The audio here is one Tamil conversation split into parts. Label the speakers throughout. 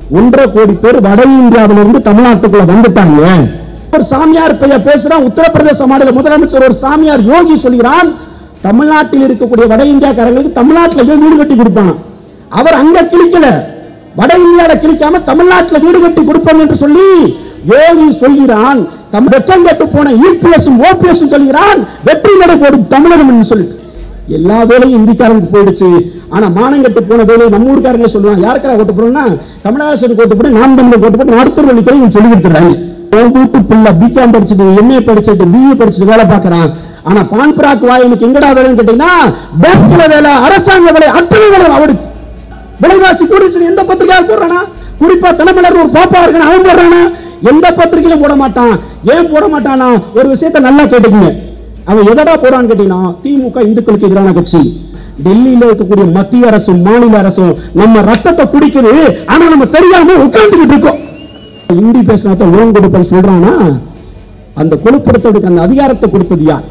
Speaker 1: ஒன்றரை கோடி பேர் வட இந்தியாவில இருந்து தமிழ்நாட்டுக்குள்ள வந்துட்டாங்க ஒரு சாமியார் பெயர் பேசுறான் உத்தரப்பிரதேச மாநில முதலமைச்சர் ஒரு சாமியார் யோகி சொல்கிறான் தமிழ்நாட்டில் இருக்கக்கூடிய வட இந்தியாக்காரங்களுக்கு தமிழ்நாட்டில் போய் வீடு கட்டி கொடுப்பான் அவர் அங்க கிழிக்கல வட இந்தியாவில கிழிக்காம தமிழ்நாட்டில் வீடு கட்டி கொடுப்போம் என்று சொல்லி யோகி சொல்கிறான் தம் வெக்கம் கட்டு போன இபிஎஸும் ஓபிஎஸும் சொல்கிறான் வெற்றி நடை போடும் தமிழகம் என்று சொல்லிட்டு எல்லா வேலையும் இந்திக்காரனுக்கு போயிடுச்சு ஆனா மானங்கட்டு போன வேலையை நம்ம ஊருக்காரங்க சொல்லுவாங்க யாருக்கா ஓட்டு போறோம்னா தமிழகாசனுக்கு ஓட்டு போட்டு நாம் தமிழுக்கு ஓட்டு போட்டு மருத்துவ வழித்துறை சொல்லி கொடுத்துறாங்க உன் வீட்டு பிள்ளை பிகாம் படிச்சுட்டு எம்ஏ படிச்சுட்டு பிஏ படிச்சுட்டு வேலை பார்க்கறான் ஆனா பான் பிராக் வாயனுக்கு எங்கடா வேலைன்னு கேட்டீங்கன்னா பேங்க்ல வேலை அரசாங்க வேலை அத்தனை வேலை அவருக்கு விலைவாசி கூடிச்சு எந்த பத்திரிகையா போடுறானா குறிப்பா தினமலர் ஒரு பாப்பா இருக்கான அவன் போடுறானா எந்த பத்திரிகையிலும் போட மாட்டான் ஏன் போட மாட்டானா ஒரு விஷயத்தை நல்லா கேட்டுக்குங்க அவன் எதடா போறான்னு கேட்டீங்கன்னா திமுக இந்துக்களுக்கு எதிரான கட்சி டெல்லியில இருக்கக்கூடிய மத்திய அரசும் மாநில அரசும் நம்ம ரத்தத்தை குடிக்குது ஆனா நம்ம தெரியாம உட்கார்ந்துகிட்டு இருக்கோம் இந்தி பேசினா ஓன் கொடுப்பேன் சொல்றானா அந்த கொழுப்புறத்தோடு அந்த அதிகாரத்தை கொடுத்தது யார்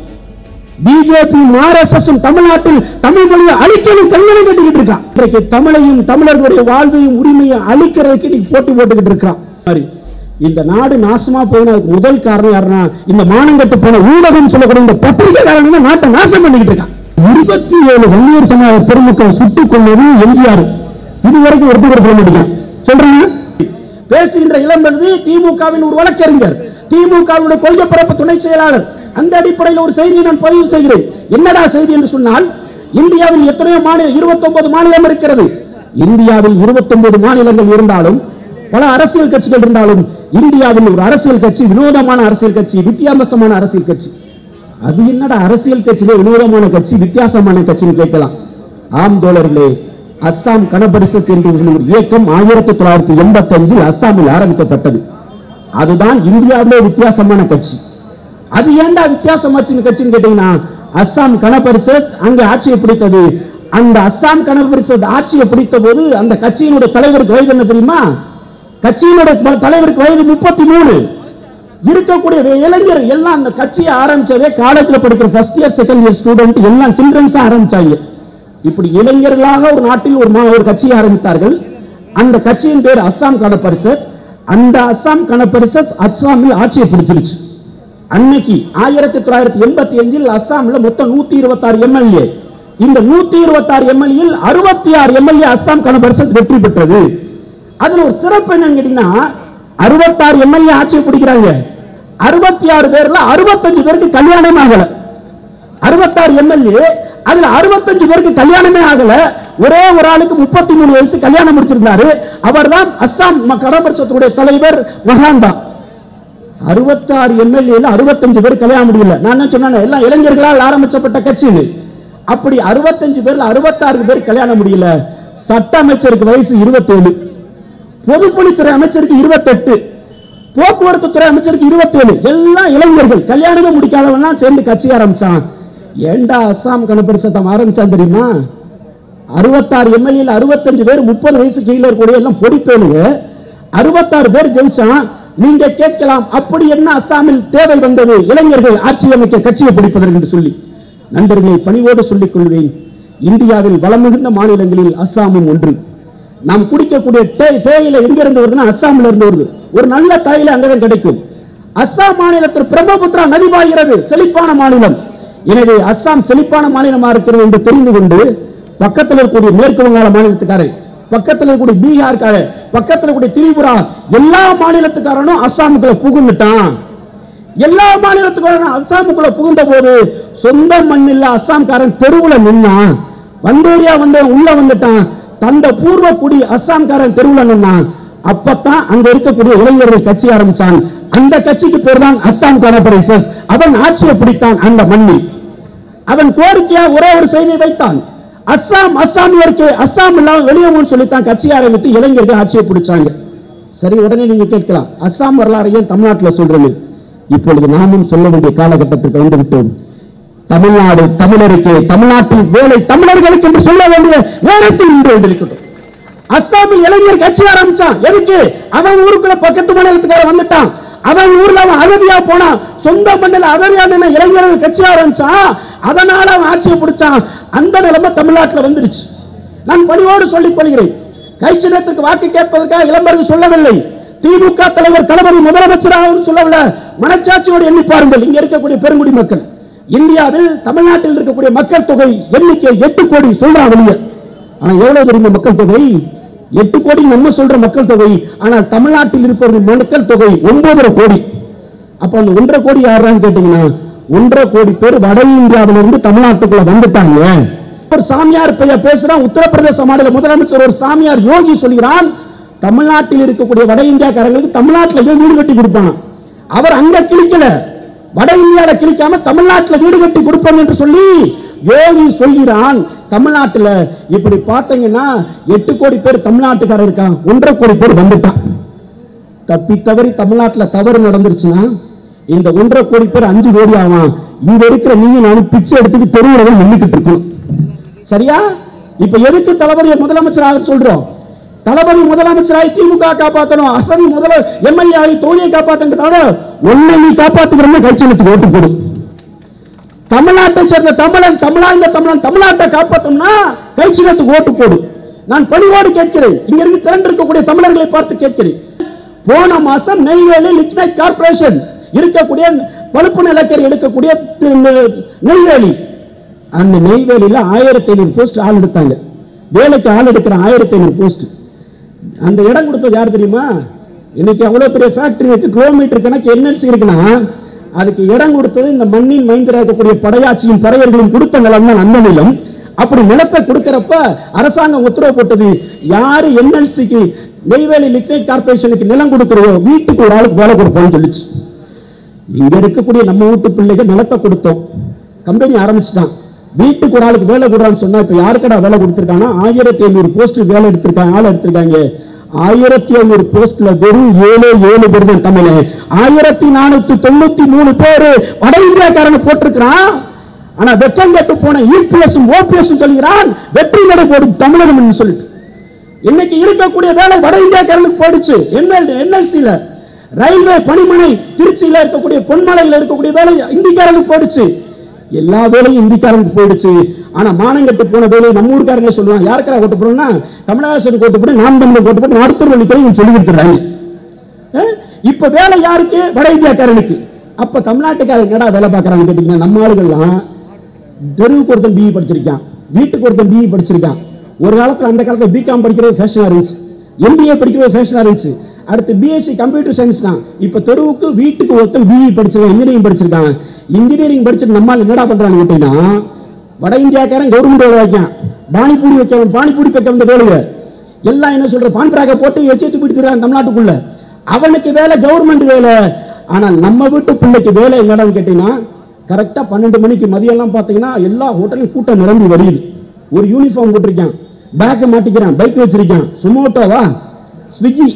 Speaker 1: பிஜேபி ஆர்எஸ்எஸ் தமிழ்நாட்டில் தமிழ் மொழியை அழிக்கணும் கல்யாணம் கட்டிக்கிட்டு இருக்கான் இன்றைக்கு தமிழையும் தமிழர்களுடைய வாழ்வையும் உரிமையை அழிக்கிறதுக்கு இன்னைக்கு போட்டி போட்டுக்கிட்டு இருக்கான் சரி இந்த நாடு நாசமா போனதுக்கு முதல் காரணம் யாருன்னா இந்த மானங்கட்டு போன ஊடகம் சொல்லக்கூடிய இந்த பத்திரிகைக்காரங்க தான் நாட்டை நாசம் பண்ணிக்கிட்டு இருக்கான் இருபத்தி ஏழு வன்னியர் சமாஜ பெருமக்கள் சுட்டுக் கொண்டது எம்ஜிஆர் இதுவரைக்கும் ஒருத்தர் சொல்ல மாட்டேங்கிறான் சொல்றேன் பேசுகின்ற இளம்பெழுதி திமுகவின் ஒரு வழக்கறிஞர் திமுகவுடைய கொள்கை பரப்பு துணை செயலாளர் அந்த அடிப்படையில் ஒரு செய்தியை நான் பதிவு செய்கிறேன் என்னடா செய்தி என்று சொன்னால் இந்தியாவில் எத்தனையோ மாநில 29 மாநிலம் இருக்கிறது இந்தியாவில் 29 மாநிலங்கள் இருந்தாலும் பல அரசியல் கட்சிகள் இருந்தாலும் இந்தியாவில் ஒரு அரசியல் கட்சி வினோதமான அரசியல் கட்சி வித்தியாசமான அரசியல் கட்சி அது என்னடா அரசியல் கட்சியிலே வினோதமான கட்சி வித்தியாசமான கட்சின்னு கேட்கலாம் ஆம் தோழர்களே அஸ்ஸாம் கணபரிசத் என்று ஒரு இயக்கம் ஆயிரத்தி தொள்ளாயிரத்தி எண்பத்தி அஞ்சில் அஸ்ஸாமில் ஆரம்பிக்கப்பட்டது அதுதான் இந்தியாவிலே வித்தியாசமான கட்சி அது ஏன்டா வித்தியாசமாச்சு கட்சின்னு கேட்டீங்கன்னா அஸ்ஸாம் கணபரிசத் அங்க ஆட்சியை பிடித்தது அந்த அஸ்ஸாம் கணபரிசத் ஆட்சியை பிடித்த போது அந்த கட்சியினுடைய தலைவருக்கு வயது என்ன தெரியுமா கட்சியினுடைய த- தலைவருக்கு வயது முப்பத்தி மூணு இருக்கக்கூடிய இளைஞர் எல்லாம் அந்த கட்சியை ஆரம்பிச்சதே காலேஜ்ல படிக்கிற first year second year student எல்லாம் சில்ட்ரன்ஸ் ஆரம்பிச்சாங்க இப்படி இளைஞர்களாக ஒரு நாட்டில் ஒரு மா- ஒரு கட்சியை ஆரம்பித்தார்கள் அந்த கட்சியின் பேர் அஸ்ஸாம் கண பரிஷத் அந்த அஸ்ஸாம் கண பரிஷத் அஸ்ஸாமில் ஆட்சியை பிடிச்சிருச்சு அன்னைக்கு ஆயிரத்தி தொள்ளாயிரத்தி எண்பத்தி அஞ்சில் அஸ்ஸாம்ல மொத்தம் நூத்தி இருபத்தி ஆறு எம்எல்ஏ இந்த நூத்தி இருபத்தி ஆறு எம்எல்ஏ அறுபத்தி ஆறு எம்எல்ஏ அஸ்ஸாம் கண பரிஷத் வெற்றி பெற்றது அதுல ஒரு சிறப்பு என்னன்னு கேட்டீங்கன்னா அறுபத்தாறு எம்எல்ஏ ஆட்சியை பிடிக்கிறாங்க அறுபத்தி ஆறு பேர்ல அறுபத்தஞ்சு பேருக்கு கல்யாணம் ஆகல அறுபத்தாறு எம்எல்ஏ அதுல அறுபத்தஞ்சு பேருக்கு கல்யாணமே ஆகல ஒரே ஒரு ஆளுக்கு முப்பத்தி மூணு வயசு கல்யாணம் முடிச்சிருந்தாரு அவர்தான் அஸ்ஸாம் ம- கடபரிஷத்துடைய தலைவர் மகாந்தா அறுபத்தாறு எம்எல்ஏல அறுபத்தஞ்சு பேர் கல்யாணம் முடியல நான் என்ன சொன்னேன் எல்லாம் இளைஞர்களால் ஆரம்பிச்சப்பட்ட கட்சின்னு அப்படி அறுபத்தஞ்சு பேர்ல அறுபத்தாறு பேர் கல்யாணம் முடியல சட்ட அமைச்சருக்கு வயசு இருபத்தேழு பொதுப்பணித்துறை அமைச்சருக்கு இருபத்தெட்டு போக்குவரத்து துறை அமைச்சருக்கு இருபத்தேழு எல்லாம் இளைஞர்கள் கல்யாணமே முடிக்காதவன் சேர்ந்து கட்சி ஆரம்பிச்சான் ஏண்டா அஸ்ஸாம் கணபரிசத்தம் ஆரம்பிச்சான் தெரியுமா அறுபத்தாறு எம்எல்ஏல அறுபத்தஞ்சு பேர் முப்பது வயசு கீழே இருக்கக்கூடிய எல்லாம் பொடிப்பேனுங்க அறுபத்தாறு பேர் ஜெயிச்சான் நீங்க கேட்கலாம் அப்படி என்ன அஸ்ஸாமில் தேவை வந்தது இளைஞர்கள் ஆட்சி அமைக்க கட்சியை பிடிப்பதற்கு என்று சொல்லி நண்பர்களை பணிவோடு சொல்லிக் கொள்வேன் இந்தியாவில் வளம் மிகுந்த மாநிலங்களில் அஸ்ஸாமும் ஒன்று நாம் குடிக்கக்கூடிய தே- தேயிலை எங்க இருந்து வருதுன்னா அஸ்ஸாம்ல இருந்து வருது ஒரு நல்ல தேயிலை அங்கதான் கிடைக்கும் அஸ்ஸாம் மாநிலத்தில் பிரம்மபுத்திரா நதி பாய்கிறது செழிப்பான மாநிலம் எனவே அஸ்ஸாம் செழிப்பான மாநிலமா இருக்கிறது என்று தெரிந்து கொண்டு பக்கத்தில் இருக்கக்கூடிய மேற்கு வங்காள மாநிலத்துக்காரன் பக்கத்தில் இருக்கக்கூடிய பீகார்காரன் பக்கத்தில் இருக்கக்கூடிய திரிபுரா எல்லா மாநிலத்துக்காரனும் அஸ்ஸாமுக்குள்ள புகுந்துட்டான் எல்லா மாநிலத்துக்காரனும் அஸ்ஸாமுக்குள்ள புகுந்த போது சொந்த மண்ணில் அஸ்ஸாம்காரன் தெருவுல நின்னான் வந்தேரியா வந்த உள்ள வந்துட்டான் தந்த பூர்வ குடி அஸ்ஸாம்காரன் தெருவுல நின்னான் அப்பத்தான் அங்க இருக்கக்கூடிய இளைஞர்கள் கட்சி ஆரம்பிச்சான் அந்த கட்சிக்கு பேர் தான் அஸ்ஸாம் கார்பரேஷன் அவன் ஆட்சியை பிடித்தான் அந்த மண்ணில் அவன் கோரிக்கையா ஒரே ஒரு செய்தியை வைத்தான் அஸ்ஸாம் அஸ்ஸாமியருக்கு அஸ்ஸாம் இல்லாம வெளியே போன்னு சொல்லித்தான் கட்சி ஆரம்பித்து இளைஞர்கள் ஆட்சியை பிடிச்சாங்க சரி உடனே நீங்க கேட்கலாம் அஸ்ஸாம் வரலாறு ஏன் தமிழ்நாட்டில் சொல்றது இப்பொழுது நாமும் சொல்ல வேண்டிய காலகட்டத்திற்கு வந்து விட்டோம் தமிழ்நாடு தமிழருக்கு தமிழ்நாட்டில் வேலை தமிழர்களுக்கு என்று சொல்ல வேண்டிய நேரத்தில் இன்று இருக்கட்டும் அஸ்ஸாமில் இளைஞர் கட்சி ஆரம்பிச்சான் எதுக்கு அவன் ஊருக்குள்ள பக்கத்து மாநிலத்துக்கார வந்துட்டான் அவன் ஊர்ல அவன் அகதியா போனான் சொந்த மண்ணில் அகதியா நின்ன இளைஞர்கள் கட்சி ஆரம்பிச்சான் அதனால அவன் ஆட்சியை பிடிச்சான் அந்த நிலைமை தமிழ்நாட்டுல வந்துருச்சு நான் பணிவோடு சொல்லிக் கொள்கிறேன் கைச்சினத்துக்கு வாக்கு கேட்பதற்காக இளம்பரசு சொல்லவில்லை திமுக தலைவர் தளபதி முதலமைச்சராக சொல்லவில்லை மனச்சாட்சியோடு எண்ணி பாருங்கள் இங்க இருக்கக்கூடிய பெருங்குடி மக்கள் இந்தியாவில் தமிழ்நாட்டில் இருக்கக்கூடிய மக்கள் தொகை எண்ணிக்கை எட்டு கோடி சொல்றான் வெளியே ஆனா எவ்வளவு தெரியுமா மக்கள் தொகை எட்டு கோடி நம்ம சொல்ற மக்கள் தொகை ஆனால் தமிழ்நாட்டில் இருப்பவர்கள் மக்கள் தொகை ஒன்பதரை கோடி அப்ப அந்த ஒன்றரை கோடி யாருன்னு கேட்டீங்கன்னா ஒன்றரை கோடி பேர் வட இந்தியாவில இருந்து தமிழ்நாட்டுக்குள்ள வந்துட்டாங்க ஒரு சாமியார் பெயர் பேசுறான் உத்தரப்பிரதேச மாநில முதலமைச்சர் ஒரு சாமியார் யோகி சொல்கிறான் தமிழ்நாட்டில் இருக்கக்கூடிய வட இந்தியாக்காரங்களுக்கு தமிழ்நாட்டில் போய் வீடு கட்டி கொடுப்பான் அவர் அங்க கிழிக்கல வட இந்தியால கிழிக்காம தமிழ்நாட்டில் வீடு கட்டி கொடுப்பாங்க என்று சொல்லி யோகி சொல்கிறான் தமிழ்நாட்டுல இப்படி பார்த்தீங்கன்னா எட்டு கோடி பேர் தமிழ்நாட்டுக்காரர் இருக்கான் ஒன்றரை கோடி பேர் வந்துட்டான் தப்பி தவறி தமிழ்நாட்டுல தவறு நடந்துருச்சுன்னா இந்த ஒன்றரை கோடி பேர் அஞ்சு கோடி ஆவான் இங்க இருக்கிற நீங்க நானும் பிச்சை எடுத்துட்டு தெருவுல நின்றுக்கிட்டு இருக்கணும் சரியா இப்ப எதுக்கு தளபதியை முதலமைச்சராக சொல்றோம் தளபதி முதலமைச்சராகி திமுக காப்பாத்தணும் அசதி முதல எம்எல்ஏ ஆகி தொழிலை காப்பாத்துங்க ஒன்னை நீ காப்பாத்துக்கிறோம் கட்சிகளுக்கு ஓட்டு போடும் தமிழ்நாட்டை சேர்ந்த தமிழன் தமிழாந்த தமிழன் தமிழ்நாட்டை காப்பாற்றணும்னா கைச்சினத்துக்கு ஓட்டு போடு நான் பணிவோடு கேட்கிறேன் இங்க இருந்து திரண்டு இருக்கக்கூடிய தமிழர்களை பார்த்து கேட்கிறேன் போன மாசம் நெய்வேலி லிக்னைட் கார்பரேஷன் இருக்கக்கூடிய பழுப்பு நிலக்கரி எடுக்கக்கூடிய தி- நெய்வேலி அந்த நெய்வேலியில ஆயிரத்தி ஐநூறு போஸ்ட் ஆள் எடுத்தாங்க வேலைக்கு ஆள் எடுக்கிற ஆயிரத்தி ஐநூறு போஸ்ட் அந்த இடம் கொடுத்தது யார் தெரியுமா இன்னைக்கு அவ்வளவு பெரிய ஃபேக்டரி இருக்கு கிலோமீட்டர் கணக்கு என்எல்சி இருக்குன்னா அதுக்கு இடம் கொடுத்தது இந்த மண்ணின் மைந்தரா இருக்கக்கூடிய படையாட்சியும் பறையர்களும் கொடுத்த நிலம் தான் அந்த நிலம் அப்படி நிலத்தை கொடுக்கறப்ப அரசாங்கம் உத்தரவு போட்டது யாரு என்எல்சிக்கு நெய்வேலி லிக்னைட் கார்பரேஷனுக்கு நிலம் கொடுக்கிறதோ வீட்டுக்கு ஒரு ஆளுக்கு வேலை கொடுப்போம்னு சொல்லிச்சு இங்க இருக்கக்கூடிய நம்ம வீட்டு பிள்ளைக்கு நிலத்தை கொடுத்தோம் கம்பெனி ஆரம்பிச்சுட்டான் வீட்டுக்கு ஒரு ஆளுக்கு வேலை கொடுறான்னு சொன்னா இப்ப யாருக்கடா வேலை கொடுத்திருக்காங்கன்னா ஆயிரத்தி ஐநூறு போஸ்ட் வேலை எடுத்திருக்காங்க ஆள் எடுத்திருக்காங்க ஆயிரத்தி ஐநூறு போஸ்ட்ல வெறும் ஏழு ஏழு பேர் தான் தமிழ் ஆயிரத்தி நானூத்தி தொண்ணூத்தி மூணு பேரு வட இந்தியாக்காரனை போட்டிருக்கிறான் ஆனா வெப்பம் கட்டு போன இபிஎஸ் ஓபிஎஸ் சொல்கிறான் வெற்றி நடை போடும் தமிழகம் சொல்லிட்டு இன்னைக்கு இருக்கக்கூடிய வேலை வட இந்தியாக்காரனுக்கு போயிடுச்சு என்எல் என்எல்சில ரயில்வே பணிமனை திருச்சியில இருக்கக்கூடிய பொன்மலையில இருக்கக்கூடிய வேலை இந்திக்காரனுக்கு போயிடுச்சு எல்லா வேலையும் இந்திக்காரனுக்கு போயிடுச்சு ஆனா மானங்கட்டு போன வேலையை நம்ம ஊருக்காரங்க சொல்லுவாங்க யாருக்கா ஓட்டு போறோம்னா கமலஹாசனுக்கு ஓட்டு போட்டு நாம் தமிழுக்கு ஓட்டு போட்டு நாடுத்தூர் வழித்துறை சொல்லி கொடுத்துறாங்க அஹ்? இப்ப வேலை யாருக்கு வட இந்தியாக்காரனுக்கு அப்ப தமிழ்நாட்டுக்காரங்க என்னடா வேலை பார்க்கறாங்க கேட்டீங்கன்னா நம்ம ஆளுகள்லாம் தெருவுக்கு ஒருத்தன் பிஇ படிச்சிருக்கான் வீட்டுக்கு ஒருத்தன் பிஇ படிச்சிருக்கான் ஒரு காலத்துல அந்த காலத்துல பிகாம் படிக்கிறது ஃபேஷனா இருந்துச்சு எம்பிஏ படிக்கிறது ஃபேஷனா இருந்துச்சு அடுத்து பிஎஸ்சி கம்ப்யூட்டர் சயின்ஸ் தான் இப்ப தெருவுக்கு வீட்டுக்கு ஒருத்தன் பிஇ படிச்சிருக்கான் இன்ஜினியரிங் படிச்சிருக்கான் இன்ஜினியரிங் படிச்சுட்டு நம்மால் என்னடா பண்றாங்க கேட்டீங்கன்னா வட இந்தியாக்காரன் கவர்மெண்ட் வேலை வைக்கான் பானிபூரி வைக்க பானிபூரி வைக்க வந்த வேலையை எல்லாம் என்ன சொல்ற பான்பிராக போட்டு வச்சு பிடிக்கிறான் தமிழ்நாட்டுக்குள்ள அவனுக்கு வேலை கவர்மெண்ட் வேலை ஆனால் நம்ம வீட்டு பிள்ளைக்கு வேலை என்னடான்னு கேட்டீங்கன்னா கரெக்டா பன்னெண்டு மணிக்கு மதியம்லாம் பார்த்தீங்கன்னா எல்லா ஹோட்டலையும் கூட்டம் நிரம்பி வருது ஒரு யூனிஃபார்ம் போட்டிருக்கான் பேக்கை மாட்டிக்கிறான் பைக் வச்சிருக்கான் சுமோட்டோவா ஸ்விக்கி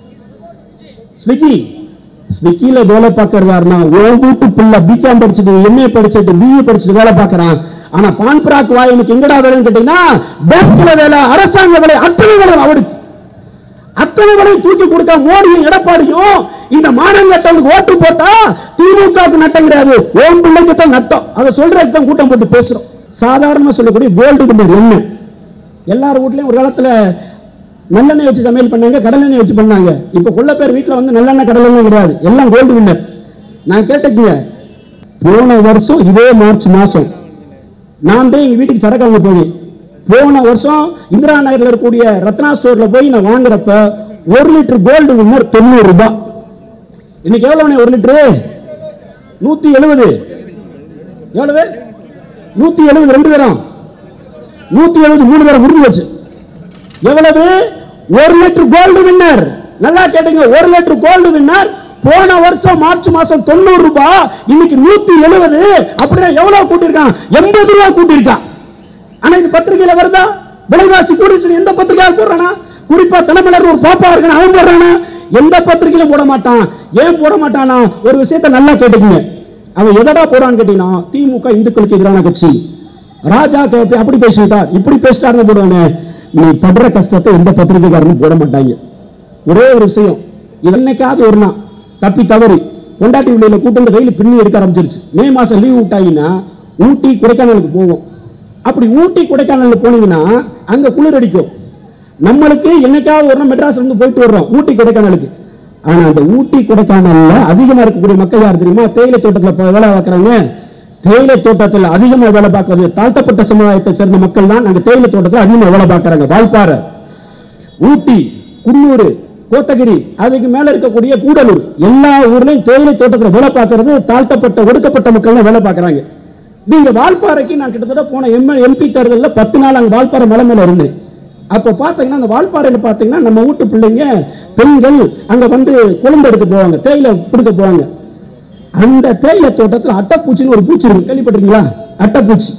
Speaker 1: ஸ்விக்கி ஸ்விக்கில வேலை பார்க்கறதாருன்னா உன் வீட்டு பிள்ளை பிகாம் படிச்சது எம்ஏ படிச்சது பிஏ படிச்சது வேலை பார்க்கறான் ஆனா பான்பிராக் வாயனுக்கு எங்கடா வேலைன்னு கேட்டீங்கன்னா பேங்க்ல வேலை அரசாங்க வேலை அத்தனை வேலை அவருக்கு அத்தனை வேலை தூக்கி கொடுக்க மோடியும் எடப்பாடியும் இந்த மானங்கட்டவனுக்கு ஓட்டு போட்டா திமுகவுக்கு நட்டம் கிடையாது ஓம் பிள்ளைக்கு தான் நட்டம் அதை சொல்றதுக்கு தான் கூட்டம் போட்டு பேசுறோம் சாதாரணமா சொல்லக்கூடிய கோல்டு வின்னர் எண்ணெய் எல்லார் வீட்லயும் ஒரு காலத்துல நல்லெண்ணெய் வச்சு சமையல் பண்ணாங்க கடலெண்ணெய் வச்சு பண்ணாங்க இப்ப கொள்ள பேர் வீட்டுல வந்து நல்லெண்ணெய் கடலெண்ணெய் கிடையாது எல்லாம் கோல்டு வின்னர் நான் கேட்டுக்குங்க போன வருஷம் இதே மார்ச் மாசம் நான் போய் எங்க வீட்டுக்கு சரக்கு வாங்க போனேன் போன வருஷம் இந்திரா நகர்ல இருக்கக்கூடிய ரத்னா ஸ்டோர்ல போய் நான் வாங்குறப்ப ஒரு லிட்டர் கோல்டு வின்னர் தொண்ணூறு ரூபாய் இன்னைக்கு எவ்வளவு ஒரு லிட்டரு நூத்தி எழுபது எவ்வளவு நூத்தி எழுபது ரெண்டு பேரும் நூத்தி எழுபது மூணு பேரும் முடிஞ்சு வச்சு எவ்வளவு ஒரு லிட்டர் கோல்டு வின்னர் நல்லா கேட்டுங்க ஒரு லிட்டர் கோல்டு வின்னர் போன வருஷம் மார்ச் மாசம் தொண்ணூறு ரூபாய் இன்னைக்கு நூத்தி எழுபது அப்படின்னா எவ்வளவு கூட்டியிருக்கான் எண்பது ரூபாய் கூட்டியிருக்கான் ஆனா இது பத்திரிகையில வருதா விலைவாசி கூடிச்சு எந்த பத்திரிகையா போடுறானா குறிப்பா தலைமலர் ஒரு பாப்பா இருக்கான அவன் போடுறானா எந்த பத்திரிகையிலும் போட மாட்டான் ஏன் போட மாட்டானா ஒரு விஷயத்தை நல்லா கேட்டுக்குங்க அவன் எதடா போறான்னு கேட்டீங்கன்னா திமுக இந்துக்களுக்கு எதிரான கட்சி ராஜா கேப்பி அப்படி பேசிட்டார் இப்படி பேசிட்டாருன்னு போடுவானே நீ படுற கஷ்டத்தை எந்த பத்திரிகைக்காரனும் போட மாட்டாங்க ஒரே ஒரு விஷயம் இது என்னைக்காவது ஒரு நாள் தப்பி தவறி கொண்டாட்டி விலையில கூட்டம் ரயில் பின்னி எடுக்க ஆரம்பிச்சிருச்சு மே மாசம் லீவ் விட்டாங்கன்னா ஊட்டி கொடைக்கானலுக்கு போவோம் அப்படி ஊட்டி கொடைக்கானல் போனீங்கன்னா அங்க குளிர் அடிக்கும் நம்மளுக்கு என்னைக்காவது ஒரு நாள் மெட்ராஸ் இருந்து போயிட்டு வர்றோம் ஊட்டி கொடைக்கானலுக்கு ஆனா அந்த ஊட்டி கொடைக்கானல்ல அதிகமா இருக்கக்கூடிய மக்கள் யார் தெரியுமா தேயிலை தோட்டத்துல போய் வேலை பார்க்கறாங்க தேயிலை தோட்டத்தில் அதிகமா வேலை பார்க்கறது தாழ்த்தப்பட்ட சமுதாயத்தை சேர்ந்த மக்கள் தான் அந்த தேயிலை தோட்டத்தில் அதிகமா வேலை பார்க்கறாங்க வால்பாறை ஊட்டி குன்னூர் கோத்தகிரி அதுக்கு மேல இருக்கக்கூடிய கூடலூர் எல்லா ஊர்லயும் தேயிலை தோட்டத்தில் வேலை பார்க்கறது தாழ்த்தப்பட்ட ஒடுக்கப்பட்ட மக்கள் தான் வேலை பார்க்கறாங்க நீங்க வால்பாறைக்கு நான் கிட்டத்தட்ட போன எம் எம்பி தேர்தலில் பத்து நாள் அங்க வால்பாறை மலை மேல இருந்தேன் அப்ப பாத்தீங்கன்னா அந்த வால்பாறையில பாத்தீங்கன்னா நம்ம வீட்டு பிள்ளைங்க பெண்கள் அங்க வந்து குழம்பு எடுக்க போவாங்க தேயிலை பிடிக்க போவாங்க அந்த தேயிலை தோட்டத்தில் அட்டைப்பூச்சின்னு ஒரு பூச்சி இருக்கு கேள்விப்பட்டிருக்கீங்களா அட்டைப்பூச்சி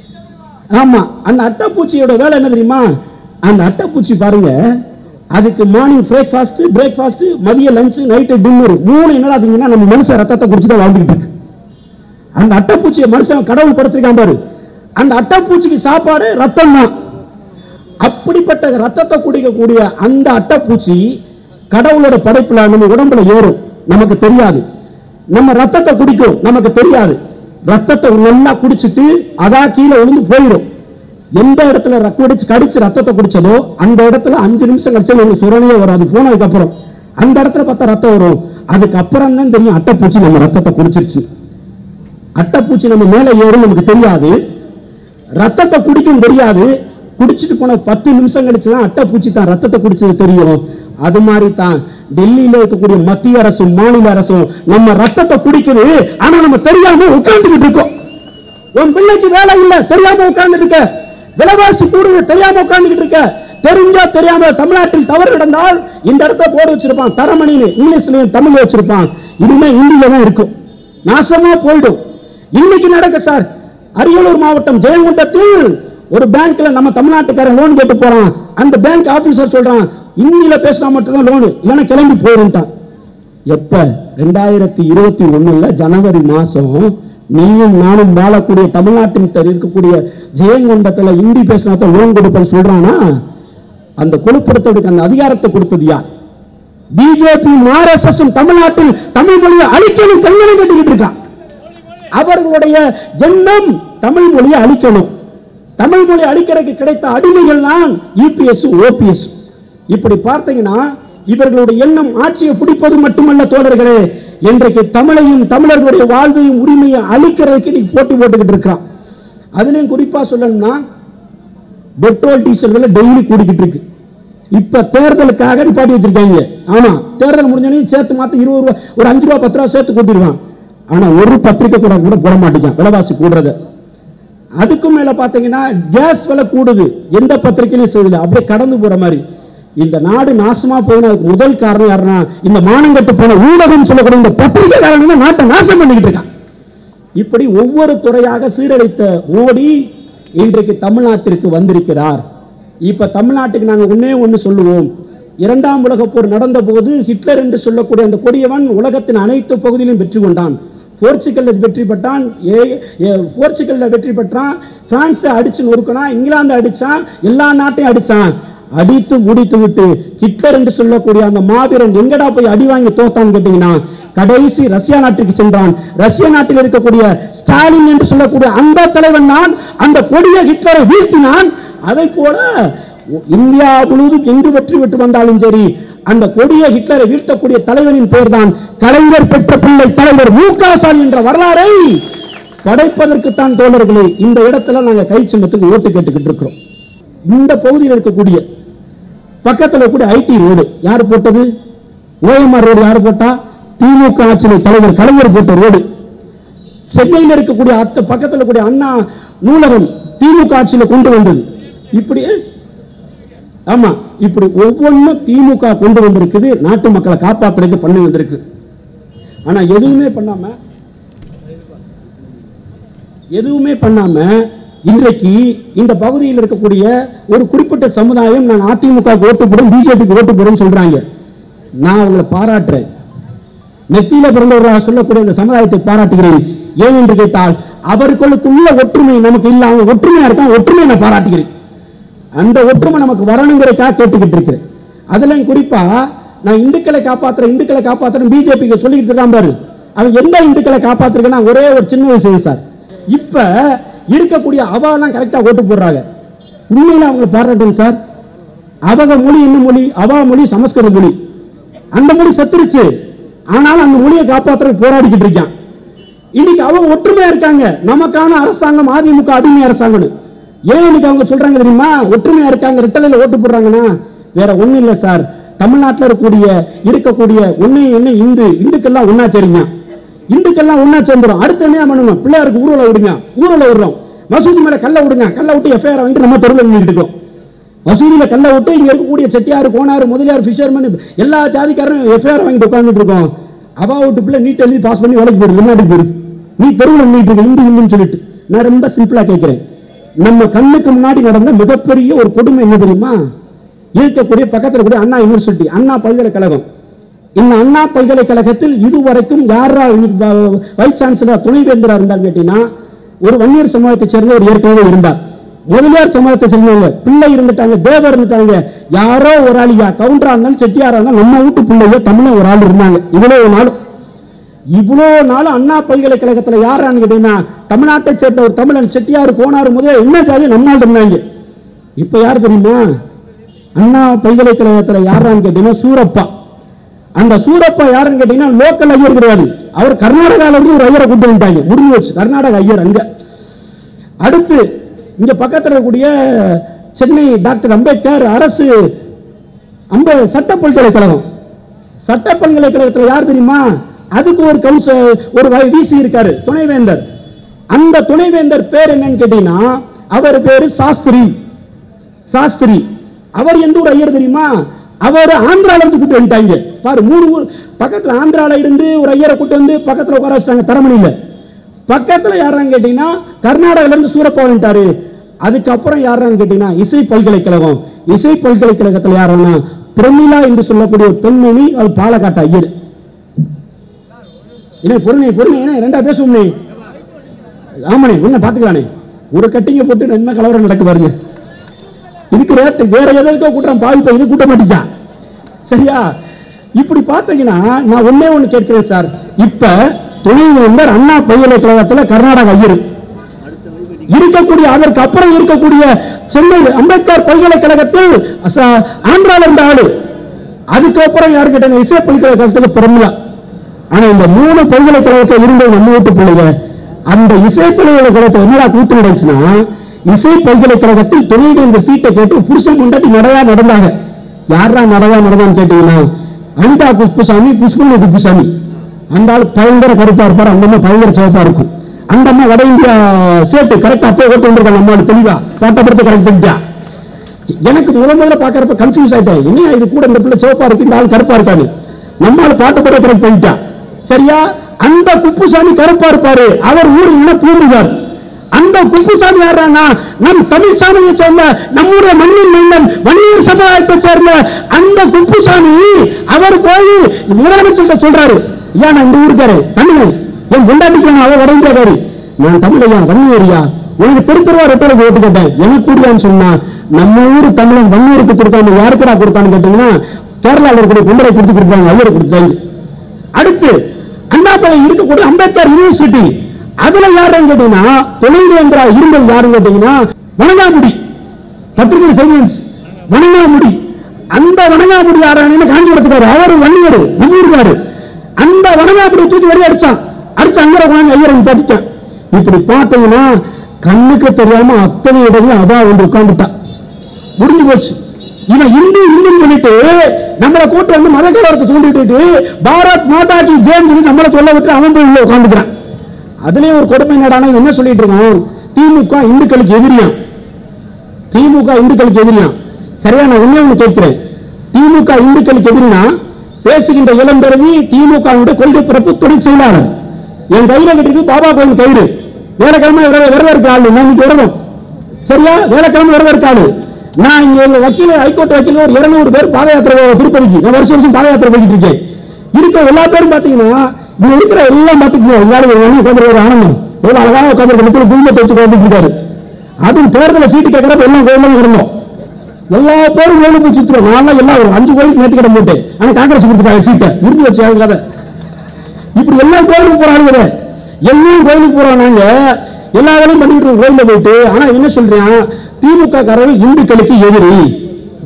Speaker 1: ஆமா அந்த அட்டைப்பூச்சியோட வேலை என்ன தெரியுமா அந்த அட்டைப்பூச்சி பாருங்க அதுக்கு மார்னிங் பிரேக்ஃபாஸ்ட் பிரேக்ஃபாஸ்ட் மதிய லஞ்ச் நைட்டு டின்னர் மூணு என்னடா பார்த்தீங்கன்னா நம்ம மனுஷன் ரத்தத்தை குடிச்சு தான் வாழ்ந்துகிட்டு இருக்கு அந்த அட்டைப்பூச்சியை மனுஷன் கடவுள் படுத்திருக்கான் பாரு அந்த அட்டைப்பூச்சிக்கு சாப்பாடு ரத்தம் தான் அப்படிப்பட்ட ரத்தத்தை குடிக்கக்கூடிய அந்த அட்டைப்பூச்சி கடவுளோட படைப்புல நம்ம உடம்புல ஏறும் நமக்கு தெரியாது நம்ம ரத்தத்தை குடிக்கும் நமக்கு தெரியாது ரத்தத்தை நல்லா குடிச்சிட்டு அதா கீழே விழுந்து போயிடும் எந்த இடத்துல ரத்தம் அடிச்சு கடிச்சு ரத்தத்தை குடிச்சதோ அந்த இடத்துல அஞ்சு நிமிஷம் கழிச்சு நமக்கு சுரணையே வராது போனதுக்கு அப்புறம் அந்த இடத்துல பார்த்தா ரத்தம் வரும் அதுக்கப்புறம் தான் தெரியும் அட்டைப்பூச்சி நம்ம ரத்தத்தை குடிச்சிருச்சு அட்டைப்பூச்சி நம்ம மேல ஏறும் நமக்கு தெரியாது ரத்தத்தை குடிக்கும் தெரியாது குடிச்சிட்டு போன பத்து நிமிஷம் கழிச்சு தான் அட்டைப்பூச்சி தான் ரத்தத்தை குடிச்சது தெரியும் அது மாதிரி தான் டெல்லியில இருக்கக்கூடிய மத்திய அரசும் மாநில அரசும் நம்ம ரத்தத்தை குடிக்குது ஆனா நம்ம தெரியாம உட்கார்ந்துகிட்டு இருக்கோம் உன் பிள்ளைக்கு வேலை இல்ல தெரியாம உட்கார்ந்துட்டு இருக்க விலைவாசி கூடுது தெரியாம உட்கார்ந்துகிட்டு இருக்க தெரிஞ்சா தெரியாம தமிழ்நாட்டில் தவறு நடந்தால் இந்த இடத்த போர்டு வச்சிருப்பான் தரமணின்னு இங்கிலீஷ்லயும் தமிழ்ல வச்சிருப்பான் இனிமே இந்தியில தான் இருக்கும் நாசமா போயிடும் இன்னைக்கு நடக்க சார் அரியலூர் மாவட்டம் ஜெயங்கொண்டத்தில் ஒரு பேங்க்ல நம்ம தமிழ்நாட்டுக்காரன் லோன் கேட்டு போறான் அந்த பேங்க் ஆபீசர் சொல்றான் இந்தியில பேசினா மட்டும்தான் லோன் இல்லைன்னா கிளம்பி போயிருந்தான் எப்ப ரெண்டாயிரத்தி இருபத்தி ஒண்ணுல ஜனவரி மாசம் நீயும் நானும் வாழக்கூடிய தமிழ்நாட்டின் தர- இருக்கக்கூடிய ஜெயங்கொண்டத்துல இந்தி பேசினா தான் லோன் கொடுப்பேன்னு சொல்றானா அந்த கொழுப்புறத்தோடு அந்த அதிகாரத்தை கொடுத்தது யார் பிஜேபி ஆர்எஸ்எஸ் தமிழ்நாட்டில் தமிழ் மொழியை அழிக்கணும் கல்யாணம் கட்டிக்கிட்டு இருக்கான் அவர்களுடைய எண்ணம் தமிழ் மொழியை அழிக்கணும் தமிழ் மொழி அழிக்கிறதுக்கு கிடைத்த அடிமைகள் தான் இபிஎஸ் ஓபிஎஸ் இப்படி பார்த்தீங்கன்னா இவர்களுடைய எண்ணம் ஆட்சியை பிடிப்பது மட்டுமல்ல தோழர்களே இன்றைக்கு தமிழையும் தமிழர்களுடைய வாழ்வையும் உரிமையை அழிக்கிறதுக்கு இன்னைக்கு போட்டி போட்டுக்கிட்டு இருக்கான் அதுலயும் குறிப்பா சொல்லணும்னா பெட்ரோல் டீசல் விலை டெய்லி கூடிக்கிட்டு இருக்கு இப்ப தேர்தலுக்காக நிப்பாட்டி வச்சிருக்காங்க ஆமா தேர்தல் முடிஞ்சோடனே சேர்த்து மாத்த இருபது ரூபா ஒரு அஞ்சு ரூபா பத்து ரூபா சேர்த்து கூட்டிடுவான் ஆனா ஒரு பத்திரிக்கை கூட கூட போட மாட்டேங்கான் விலைவாசி கூடுறத அதுக்கும் மேல பாத்தீங்கன்னா கேஸ் விலை கூடுது எந்த பத்திரிகையிலும் செய்யல அப்படியே கடந்து போற மாதிரி இந்த நாடு நாசமா போனதுக்கு முதல் காரணம் யாருன்னா இந்த மானங்கட்டு போன ஊடகம் சொல்லக்கூடிய இந்த பத்திரிகைக்காரங்க தான் நாட்டை நாசம் பண்ணிக்கிட்டு இருக்கான் இப்படி ஒவ்வொரு துறையாக சீரழித்த மோடி இன்றைக்கு தமிழ்நாட்டிற்கு வந்திருக்கிறார் இப்ப தமிழ்நாட்டுக்கு நாங்க ஒண்ணே ஒண்ணு சொல்லுவோம் இரண்டாம் உலகப் போர் நடந்த போது ஹிட்லர் என்று சொல்லக்கூடிய அந்த கொடியவன் உலகத்தின் அனைத்து பகுதியிலும் வெற்றி கொண்டான் போர்ச்சுகல்ல வெற்றி பெற்றான் ஏ- ஏ- போர்ச்சுகல்ல வெற்றி பெற்றான் பிரான்ஸை அடிச்சு நொறுக்கினா இங்கிலாந்து அடிச்சான் எல்லா நாட்டையும் அடிச்சான் அடித்து முடித்து விட்டு ஹிட்லர் என்று சொல்லக்கூடிய அந்த மாவீரன் எங்கடா போய் அடி வாங்கி தோத்தான்னு கேட்டீங்கன்னா கடைசி ரஷ்யா நாட்டுக்கு சென்றான் ரஷ்ய நாட்டில் இருக்கக்கூடிய ஸ்டாலின் என்று சொல்லக்கூடிய அந்த தலைவன் தான் அந்த கொடிய ஹிட்லரை வீழ்த்தினான் அதை போல இந்தியா முழுவதும் எங்கு வெற்றி பெற்று வந்தாலும் சரி அந்த கொடிய ஹிட்லரை வீழ்த்தக்கூடிய தலைவனின் பெயர் தான் கலைஞர் பெற்ற பிள்ளை தலைவர் மு க ஸ்டாலின் என்ற வரலாறை படைப்பதற்குத்தான் தோழர்களே இந்த இடத்துல நாங்க கை சின்னத்துக்கு ஓட்டு கேட்டுக்கிட்டு இருக்கிறோம் இந்த பகுதியில் இருக்கக்கூடிய பக்கத்துல கூட ஐடி ரோடு யார் போட்டது ஓஎம்ஆர் ரோடு யார் போட்டா திமுக ஆட்சியில் தலைவர் கலைஞர் போட்ட ரோடு சென்னையில் இருக்கக்கூடிய அத்த பக்கத்துல கூடிய அண்ணா நூலகம் திமுக ஆட்சியில கொண்டு வந்தது இப்படி ஆமா இப்படி ஒவ்வொன்றும் திமுக கொண்டு வந்திருக்குது நாட்டு மக்களை காப்பாற்றுறதுக்கு பண்ணி வந்திருக்கு ஆனா எதுவுமே பண்ணாம எதுவுமே பண்ணாம இன்றைக்கு இந்த பகுதியில் இருக்கக்கூடிய ஒரு குறிப்பிட்ட சமுதாயம் நான் அதிமுக ஓட்டு போடும் பிஜேபிக்கு ஓட்டு போடும் சொல்றாங்க நான் அவங்களை பாராட்டுறேன் நெத்தியில பிறந்தவர்களாக சொல்லக்கூடிய இந்த சமுதாயத்தை பாராட்டுகிறேன் ஏன் என்று கேட்டால் அவர்களுக்குள்ள ஒற்றுமை நமக்கு இல்லாம ஒற்றுமையா இருக்கான் ஒற்றுமையை நான் பாராட்டுகிறேன் அந்த ஒற்றுமை நமக்கு வரணுங்கிறதுக்காக கேட்டுக்கிட்டு இருக்கிறேன் அதுலயும் குறிப்பா நான் இந்துக்களை காப்பாத்துறேன் இந்துக்களை காப்பாத்துறேன் பிஜேபிக்கு சொல்லிக்கிட்டு இருக்கான் பாரு அவன் எந்த இந்துக்களை காப்பாத்துறேன்னா ஒரே ஒரு சின்ன விஷயம் சார் இப்ப இருக்கக்கூடிய அவாலாம் கரெக்டா ஓட்டு போடுறாங்க உண்மையில அவங்க பாராட்டுங்க சார் அவங்க மொழி என்ன மொழி அவா மொழி சமஸ்கிருத மொழி அந்த மொழி செத்துருச்சு ஆனாலும் அந்த மொழியை காப்பாற்ற போராடிக்கிட்டு இருக்கான் இன்னைக்கு அவங்க ஒற்றுமையா இருக்காங்க நமக்கான அரசாங்கம் அதிமுக அடிமை அரசாங்கம் ஏன் இன்னைக்கு அவங்க சொல்றாங்க தெரியுமா ஒற்றுமையா இருக்காங்க ரெட்டலையில ஓட்டு போடுறாங்கன்னா வேற ஒண்ணும் இல்ல சார் தமிழ்நாட்டில் இருக்கக்கூடிய இருக்கக்கூடிய ஒண்ணு என்ன இந்து இந்துக்கெல்லாம் ஒண்ணா சேருங்க இந்துக்கெல்லாம் ஒண்ணா சேர்ந்துரும் அடுத்து என்ன பண்ணணும் பிள்ளையாருக்கு ஊர்வலம் விடுங்க ஊர்வலம் விடுறோம் மசூதி மேல கல்ல விடுங்க கல்ல விட்டு எஃப்ஐஆர் வாங்கிட்டு நம்ம தெருவில் நின்றுட்டு இருக்கோம் மசூதியில கல்ல விட்டு இங்க இருக்கக்கூடிய செட்டியார் கோனார் முதலியார் ஃபிஷர்மேன் எல்லா ஜாதிக்காரரும் எஃப்ஐஆர் வாங்கிட்டு உட்கார்ந்துட்டு இருக்கோம் அவா விட்டு பிள்ளை நீட் எழுதி பாஸ் பண்ணி வேலைக்கு போயிருக்கு வெளிநாட்டுக்கு போயிருக்கு நீ தெருவில் நின்றுட்டு இருக்க இந்து இந்துன்னு சொல்லிட்டு நான் ரொம்ப சிம்பிளா கேட்கிறேன் நம்ம கண்ணுக்கு முன்னாடி நடந்த மிகப்பெரிய ஒரு கொடுமை என்ன தெரியுமா இருக்கக்கூடிய பக்கத்துல கூடிய அண்ணா யூனிவர்சிட்டி அண்ணா பல்கலைக்கழகம் இந்த அண்ணா பல்கலைக்கழகத்தில் இதுவரைக்கும் யாரா வைஸ் சான்சலர் துணைவேந்தரா இருந்தார் கேட்டீங்கன்னா ஒரு வன்னியர் சமூகத்தை சேர்ந்த ஒரு ஏற்கனவே இருந்தார் முதலியார் சமூகத்தை சேர்ந்தவங்க பிள்ளை இருந்துட்டாங்க தேவர் இருந்துட்டாங்க யாரோ ஒரு ஆளியா கவுண்டரா இருந்தாலும் செட்டியாரா இருந்தாலும் நம்ம வீட்டு பிள்ளையோ தமிழ ஒரு ஆள் இருந்தாங்க இவ்வளவு நாள் இவ்வளோ நாள் அண்ணா பல்கலைக்கழகத்துல யாரான்னு கேட்டீங்கன்னா தமிழ்நாட்டை சேர்ந்த ஒரு தமிழன் செட்டியார் கோனார் முதல் என்ன ஜாதி நம்ம நாள் இருந்தாங்க இப்ப யார் தெரியுமா அண்ணா பல்கலைக்கழகத்துல யாரான்னு கேட்டீங்கன்னா சூரப்பா அந்த சூரப்பா யாருன்னு கேட்டீங்கன்னா லோக்கல் ஐயர் கிடையாது அவர் கர்நாடகால இருந்து ஒரு ஐயரை கூட்டு வந்துட்டாங்க முடிஞ்சு வச்சு கர்நாடக ஐயர் அங்க அடுத்து இங்க பக்கத்துல இருக்கக்கூடிய சென்னை டாக்டர் அம்பேத்கர் அரசு அம்ப சட்ட பல்கலைக்கழகம் சட்ட பல்கலைக்கழகத்தில் யார் தெரியுமா அதுக்கு ஒரு கவுன்ச ஒரு விசி இருக்காரு துணைவேந்தர் அந்த துணைவேந்தர் பேர் என்னன்னு கேட்டீங்கன்னா அவர் பேரு சாஸ்திரி சாஸ்திரி அவர் எந்த ஒரு ஐயர் தெரியுமா அவர் ஆந்திரால இருந்து கூட்டு வந்துட்டாங்க பாரு மூணு ஊர் பக்கத்துல ஆந்திரால இருந்து ஒரு ஐயரை கூட்டு வந்து பக்கத்துல உட்கார வச்சிட்டாங்க தரமணியில பக்கத்துல யாரான்னு கேட்டீங்கன்னா கர்நாடகால இருந்து சூரப்பா வந்துட்டாரு அதுக்கப்புறம் யாரான்னு கேட்டீங்கன்னா இசை பல்கலைக்கழகம் இசை பல்கலைக்கழகத்துல யாருன்னா பிரமிளா என்று சொல்லக்கூடிய ஒரு பெண்மணி அது பாலக்காட்டு ஐயர் என்ன பொறுமை பொறுமை என்ன ரெண்டா பேசுவோம்னே ஆமாண்ணே என்ன பாத்துக்கலானே ஒரு கட்டிங்க போட்டு என்ன கலவரம் நடக்கு பாருங்க இதுக்கு ரேட்டு வேற எதற்கோ கூட்டம் பாதிப்ப இது கூட்ட மாட்டேங்கான் சரியா இப்படி பார்த்தீங்கன்னா நான் ஒண்ணே ஒண்ணு கேட்கிறேன் சார் இப்ப துணைவேந்தர் அண்ணா பல்கலைக்கழகத்துல கர்நாடக ஐயர் இருக்கக்கூடிய அதற்கு அப்புறம் இருக்கக்கூடிய சென்னை அம்பேத்கர் பல்கலைக்கழகத்தில் ச- ஆந்திரால இருந்த ஆளு அதுக்கப்புறம் யாரு கேட்டாங்க இசை பல்கலைக்கழகத்துக்கு பிறந்தா ஆனா இந்த மூணு பல்கலைக்கழகத்தை இருந்த நம்ம வீட்டு பிள்ளைங்க அந்த இசை பல்கலைக்கழகத்தை என்னடா கூத்து நடந்துச்சுன்னா இசை பல்கலைக்கழகத்தில் துணையில் இந்த சீட்டை கேட்டு புருஷன் முண்டாட்டி நடையா நடந்தாங்க யாரா நடையா நடந்தான்னு கேட்டீங்கன்னா அனிதா குப்புசாமி புஷ்பமணி குப்புசாமி அந்த ஆள் பயங்கர கருப்பா இருப்பார் அந்த அம்மா பயங்கர சிவப்பா இருக்கும் அந்த அம்மா வட இந்தியா சேட்டு கரெக்டா அப்போ ஓட்டு வந்திருக்காங்க அம்மா தெளிவா பாட்டப்படுத்த கரெக்ட் பண்ணிட்டா எனக்கு முதல் முதல்ல பாக்குறப்ப கன்ஃபியூஸ் ஆயிட்டேன் என்ன இது கூட இந்த பிள்ளை சிவப்பா இருக்கு இந்த ஆள் கருப்பா இருக்காரு நம்மால பாட்டு பட கரெக்ட் பண்ணிட்டா சரியா அந்த குப்புசாமி கருப்பா இருப்பாரு அவர் ஊர் என்ன பூர்வீகர் அந்த குப்புசாமி யாரானா நம் தமிழ் சாமியை சேர்ந்த நம்முடைய மண்ணின் மன்னன் வன்னியர் சமுதாயத்தை சேர்ந்த அந்த குப்புசாமி அவர் போய் முதலமைச்சர் சொல்றாரு ஐயா நான் இந்த ஊருக்காரு தமிழ் என் பொண்டாட்டிக்கு நான் அவர் வரைந்தாரு நான் தமிழையா வன்னியரியா உனக்கு திருத்தருவா ரெட்டலுக்கு ஓட்டு கேட்டேன் எனக்கு கூடியான்னு சொன்னா நம்ம ஊர் தமிழன் வன்னியருக்கு கொடுத்தாங்க யாருக்குடா கொடுத்தான்னு கேட்டீங்கன்னா கேரளாவில் இருக்கக்கூடிய குண்டரை கொடுத்து கொடுத்தாங்க ஐயரை கொடுத்தாங்க அடுத்து அண்ணாமலை இருக்கக்கூடிய அம்பேத்கர் யூனிவர்சிட்டி அதுல யாருன்னு கேட்டீங்கன்னா துணைவேந்தரா இருந்தது யாருன்னு கேட்டீங்கன்னா வணங்காமுடி பத்திரிகை சைலன்ஸ் வணங்காமுடி அந்த வணங்காமுடி யாரானு காஞ்சிபுரத்துக்காரு அவர் வன்னியர் இருக்காரு அந்த வணங்காமுடி தூக்கி வெளியே அடிச்சான் அடிச்சு அங்க உட்காந்து ஐயரன் தடிச்சான் இப்படி பார்த்தீங்கன்னா கண்ணுக்கு தெரியாம அத்தனை இடங்களும் அவா வந்து உட்கார்ந்துட்டான் முடிஞ்சு போச்சு இவன் இந்து இந்துன்னு சொல்லிட்டு நம்மளை கூட்டு வந்து மத கலவரத்தை தூண்டிட்டு பாரத் மாதா கி ஜெயம் சொல்லி நம்மளை சொல்ல விட்டு அவன் போய் உள்ள உட்காந்துக்கிறான் அதுலயும் ஒரு கொடுமை என்னடானா இவன் என்ன சொல்லிட்டு இருக்கான் திமுக இந்துக்களுக்கு எதிரியான் திமுக இந்துக்களுக்கு எதிரியான் சரியா நான் உண்மையை ஒண்ணு கேட்கிறேன் திமுக இந்துக்களுக்கு எதிரினா பேசுகின்ற இளம்பெருவி திமுக கொள்கை பிறப்பு துணை செயலாளர் என் கையில கட்டிருக்கு பாபா கோயில் கயிறு வேலைக்கிழமை விரத விரதம் இருக்க ஆளு நான் இன்னைக்கு விரதம் சரியா வேலைக்கிழமை விரதம் இருக்க ஆளு நான் இங்க உள்ள வக்கீல் ஹைகோர்ட் வக்கீல் ஒரு இருநூறு பேர் பாத யாத்திரை போவோம் திருப்பதிக்கு நான் வருஷம் வருஷம் பாத யாத்திரை போயிட்டு இருக்கேன் இருக்க எல்லா பேரும் பாத்தீங்கன்னா இங்க இருக்கிற எல்லாம் பாத்துக்கணும் எல்லாரும் ஒரு ஒண்ணு உட்கார்ந்து ஒரு ஆனந்தம் எவ்வளவு அழகாக உட்கார்ந்து முத்துல குடும்பத்தை வச்சு உட்கார்ந்து இருக்காரு அதுவும் தேர்தலில் சீட்டு கேட்கறப்ப எல்லாம் கோயிலும் இருந்தோம் எல்லா பேரும் கோயிலுக்கு போய் சுத்துறோம் நான் எல்லாம் ஒரு அஞ்சு கோயிலுக்கு நேற்று கிட போட்டேன் ஆனா காங்கிரஸ் கொடுத்துட்டாங்க சீட்டை இருந்து வச்சு அவங்க கதை இப்படி எல்லா கோயிலுக்கு போறாங்க எல்லாம் கோயிலுக்கு போறோம் நாங்க எல்லா வேலையும் பண்ணிட்டு இருக்கோம் கோயில்ல போயிட்டு ஆனா என்ன சொல்றேன் திமுக காரர்கள் இந்துக்களுக்கு எதிரி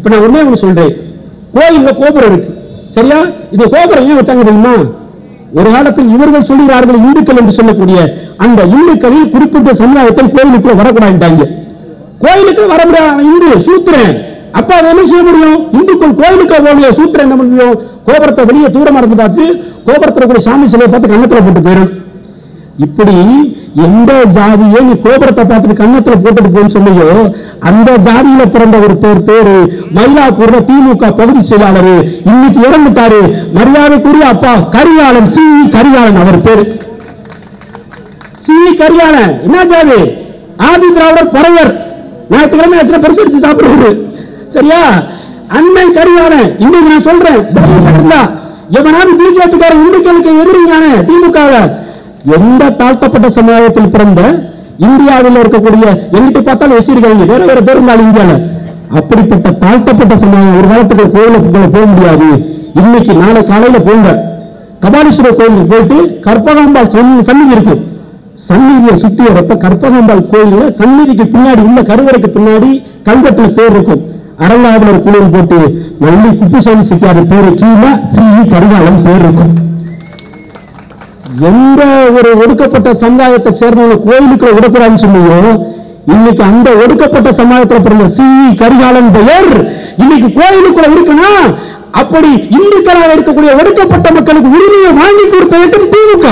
Speaker 1: இப்ப நான் ஒண்ணே ஒண்ணு சொல்றேன் கோயில்ல கோபுரம் இருக்கு சரியா இந்த கோபுரம் ஏன் வச்சாங்க தெரியுமா ஒரு காலத்தில் இவர்கள் சொல்லுகிறார்கள் இந்துக்கள் என்று சொல்லக்கூடிய அந்த இந்துக்களில் குறிப்பிட்ட சமுதாயத்தில் கோயிலுக்குள்ள வரக்கூடாதுட்டாங்க கோயிலுக்கு வர முடியாது அவன் இந்து சூத்திரன் அப்ப அவன் என்ன செய்ய முடியும் இந்துக்கள் கோயிலுக்கு போகலையே சூத்திரன் என்ன முடியும் கோபுரத்தை வெளியே தூரமா இருந்து பார்த்து கோபுரத்துல கூட சாமி சிலையை பார்த்து கண்ணத்துல போட்டு போயிடும் இப்படி எந்த ஜாதியை நீ கோபுரத்தை பார்த்துட்டு கண்ணத்துல போட்டுட்டு போன்னு சொன்னியோ அந்த ஜாதியில பிறந்த ஒரு பேர் பேரு மயிலாப்பூர்ல திமுக பகுதி செயலாளர் இன்னைக்கு இறந்துட்டாரு மரியாதைக்குரிய அப்பா கரிகாலன் சி கரிகாலன் அவர் பேரு சி கரிகாலன் என்ன ஜாதி ஆதி திராவிடர் பறையர் ஞாயிற்றுக்கிழமை எத்தனை பெருசு எடுத்து சாப்பிடுறது சரியா அண்ணன் கரிகாலன் இன்னைக்கு நான் சொல்றேன் தைரியம் இருந்தா எவனாவது பிஜேபிக்காரன் இந்துக்களுக்கு எதிரியான திமுக எந்த தாழ்த்தப்பட்ட சமுதாயத்தில் பிறந்த இந்தியாவில் இருக்கக்கூடிய எங்கிட்ட பார்த்தாலும் எஸ்சி இருக்காங்க வேற வேற பேர் இருந்தாலும் இந்தியாவில் அப்படிப்பட்ட தாழ்த்தப்பட்ட சமுதாயம் ஒரு காலத்துக்கு கோயிலுக்குள்ள போக முடியாது இன்னைக்கு நாளை காலையில போங்க கபாலீஸ்வரர் கோயிலுக்கு போயிட்டு கற்பகாம்பாள் சன்னி- சந்நிதி இருக்கு சந்நிதியை சுத்தி வரப்ப கற்பகாம்பாள் கோயில்ல சந்நிதிக்கு பின்னாடி உள்ள கருவறைக்கு பின்னாடி கல்வெட்டுல பேர் இருக்கும் அரங்காவலர் குழுவில் போட்டு நல்லி குப்புசாமி சிக்காத பேரு கீழே சி கரிகாலன் பேர் இருக்கும் எந்த ஒரு ஒடுக்கப்பட்ட சமுதாயத்தை சேர்ந்தவங்க கோயிலுக்கு விடக்கூடாதுன்னு சொன்னியோ இன்னைக்கு அந்த ஒடுக்கப்பட்ட சமுதாயத்தில் பிறந்த சி கரிகாலன் பெயர் இன்னைக்கு கோயிலுக்குள்ள இருக்குன்னா அப்படி இந்துக்களாக இருக்கக்கூடிய ஒடுக்கப்பட்ட மக்களுக்கு உரிமையை வாங்கி கொடுத்த இயக்கம் திமுக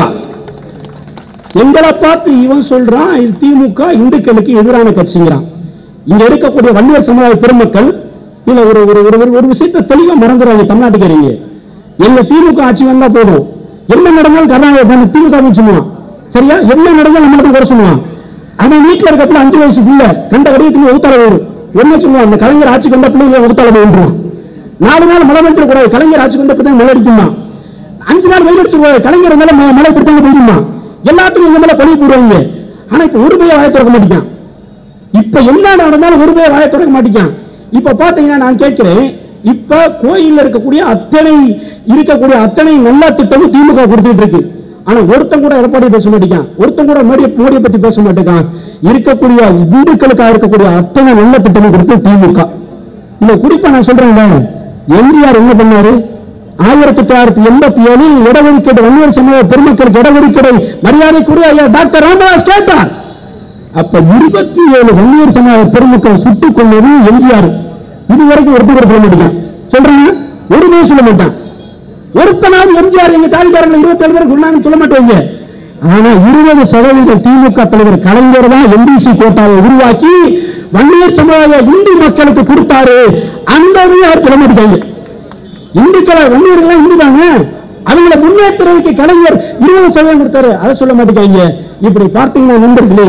Speaker 1: எங்களை பார்த்து இவன் சொல்றான் இது திமுக இந்துக்களுக்கு எதிரான கட்சிங்கிறான் இங்க இருக்கக்கூடிய வன்னியர் சமுதாய பெருமக்கள் இல்ல ஒரு ஒரு ஒரு ஒரு- ஒரு விஷயத்தை தெளிவா மறந்துடுறாங்க தமிழ்நாட்டுக்காரங்க எங்க திமுக ஆட்சி வந்தா போதும் என்ன நடந்தாலும் கர்நாடகா திமுக ன்னு சொல்லுவான் சரியா என்ன நடந்தாலும் நம்மளுக்கு குறை சொல்லுவான் அவன் வீட்டுல இருக்கப்பல அஞ்சு வயசு புள்ள கண்ட வரையத்துக்கு ஒருத்தலை வரும் என்ன சொல்லுவான் அந்த கலைஞர் ஆட்சி கொண்ட பிள்ளைங்க ஒருத்தலை வேண்டுவான் நாலு நாள் மழை பெஞ்ச கூடாது கலைஞர் ஆட்சி கொண்ட பிள்ளை மழை அடிக்குமா அஞ்சு நாள் வெயில் அடிச்சிருவாரு கலைஞர் மேல ம- மழை பிடித்தாங்க போயிடுமா எல்லாத்துக்கும் இவங்க மேல பழி போடுவாங்க ஆனா இப்ப ஒரு பைய வாய திறக்க மாட்டேங்கான் இப்ப என்ன நடந்தாலும் ஒரு பேர் வாய திறக்க மாட்டேங்கான் இப்ப பாத்தீங்கன்னா நான் கேட்கிறேன் இப்ப கோயில்ல இருக்கக்கூடிய அத்தனை இருக்கக்கூடிய அத்தனை நல்ல திட்டமும் திமுக கொடுத்துட்டு இருக்கு ஆனா ஒருத்தன் கூட எடப்பாடி பேச மாட்டேங்கான் ஒருத்தன் கூட மோடி மோடியை பத்தி பேச மாட்டேங்கான் இருக்கக்கூடிய இந்துக்களுக்காக இருக்கக்கூடிய அத்தனை நல்ல திட்டமும் கொடுத்து திமுக இந்த குறிப்பா நான் சொல்றேன்ல எம்ஜிஆர் என்ன பண்ணாரு ஆயிரத்தி தொள்ளாயிரத்தி எண்பத்தி ஏழில் இடஒதுக்கீடு வன்னியர் சமூக பெருமக்களுக்கு இடஒதுக்கீடை மரியாதைக்குரிய ஐயா டாக்டர் ராமதாஸ் கேட்டார் அப்ப இருபத்தி ஏழு வன்னியர் சமூக பெருமக்கள் சுட்டுக் கொண்டது எம்ஜிஆர் இதுவரைக்கும் ஒருத்தர் கூட சொல்ல மாட்டேங்க சொல்றீங்க ஒருமே சொல்ல மாட்டான் ஒருத்தனாவது எம்ஜிஆர் எங்க தாய்க்காரங்க இருபத்தி ஏழு பேர் சொன்னாங்கன்னு சொல்ல மாட்டேங்க ஆனா இருபது சதவீதம் திமுக தலைவர் கலைஞர் தான் எம்பிசி கோட்டாவை உருவாக்கி வன்னியர் சமுதாய இந்து மக்களுக்கு கொடுத்தாரு அந்த யார் சொல்ல மாட்டாங்க இந்துக்களை வன்னியர்கள் இந்துதாங்க அவங்கள முன்னேற்றுறதுக்கு கலைஞர் இருபது சதவீதம் கொடுத்தாரு அதை சொல்ல மாட்டேங்க இப்படி பார்த்தீங்கன்னா நண்பர்களே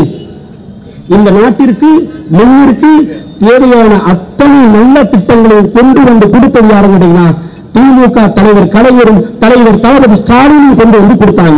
Speaker 1: இந்த நாட்டிற்கு மண்ணிற்கு தேவையான அத்தனை நல்ல திட்டங்களை கொண்டு வந்து கொடுத்தது யாரும் கேட்டீங்கன்னா திமுக தலைவர் கலைஞரும் தலைவர் தளபதி ஸ்டாலினும் கொண்டு வந்து கொடுத்தாங்க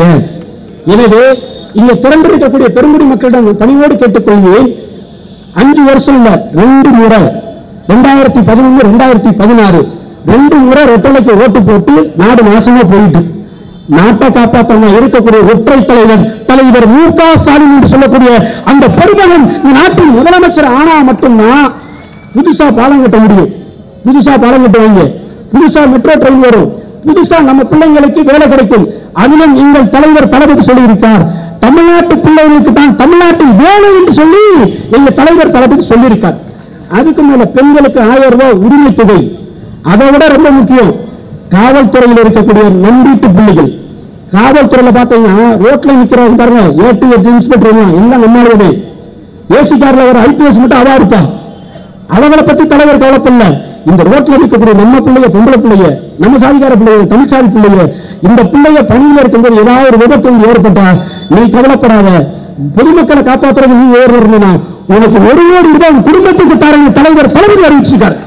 Speaker 1: எனவே இங்க திரண்டிருக்கக்கூடிய பெருங்குடி மக்களிடம் பணிவோடு கேட்டுக்கொள்வேன் அஞ்சு வருஷம் இல்ல ரெண்டு முறை ரெண்டாயிரத்தி பதினொன்னு ரெண்டாயிரத்தி பதினாறு ரெண்டு முறை ரெட்டலைக்கு ஓட்டு போட்டு நாடு நாசமா போயிட்டு நாட்டை காப்பாற்ற இருக்கக்கூடிய ஒற்றை தலைவர் தலைவர் மு க ஸ்டாலின் என்று சொல்லக்கூடிய அந்த பெருமகன் இந்த நாட்டின் முதலமைச்சர் ஆனா மட்டும்தான் புதுசா பாலம் கட்ட முடியும் புதுசா பாலம் கட்டுவாங்க புதுசா மெட்ரோ ட்ரெயின் வரும் புதுசா நம்ம பிள்ளைங்களுக்கு வேலை கிடைக்கும் அதிலும் எங்கள் தலைவர் தளபதி சொல்லியிருக்கார் தமிழ்நாட்டு பிள்ளைகளுக்கு தான் தமிழ்நாட்டில் வேலை என்று சொல்லி எங்க தலைவர் தளபதி சொல்லியிருக்கார் அதுக்கு மேல பெண்களுக்கு ஆயிரம் ரூபாய் உரிமை தொகை அதை விட ரொம்ப முக்கியம் காவல்துறையில் இருக்கக்கூடிய நம்பீட்டு பிள்ளைகள் காவல்துறையில பாத்தீங்கன்னா ரோட்ல நிக்கிறவங்க பாருங்க ஏட்டு எட்டு இன்ஸ்பெக்டர் எல்லாம் நம்மளுடைய ஏசி கார்ல ஒரு ஐபிஎஸ் மட்டும் அவா இருப்பா அவங்கள பத்தி தலைவர் கவலைப்படல இந்த ரோட்ல இருக்கக்கூடிய நம்ம பிள்ளைய பொம்பளை பிள்ளைய நம்ம சாதிக்கார பிள்ளைய தமிழ் சாதி பிள்ளைய இந்த பிள்ளைய பணியில இருக்கும்போது ஏதாவது ஒரு விபத்து ஒன்று ஏற்பட்டா நீ கவலைப்படாத பொதுமக்களை காப்பாற்றுறது நீ ஏறணும்னா உனக்கு ஒரு கோடி ரூபாய் உன் குடும்பத்துக்கு தரங்க தலைவர் தளபதி அறிவிச்சிருக்காரு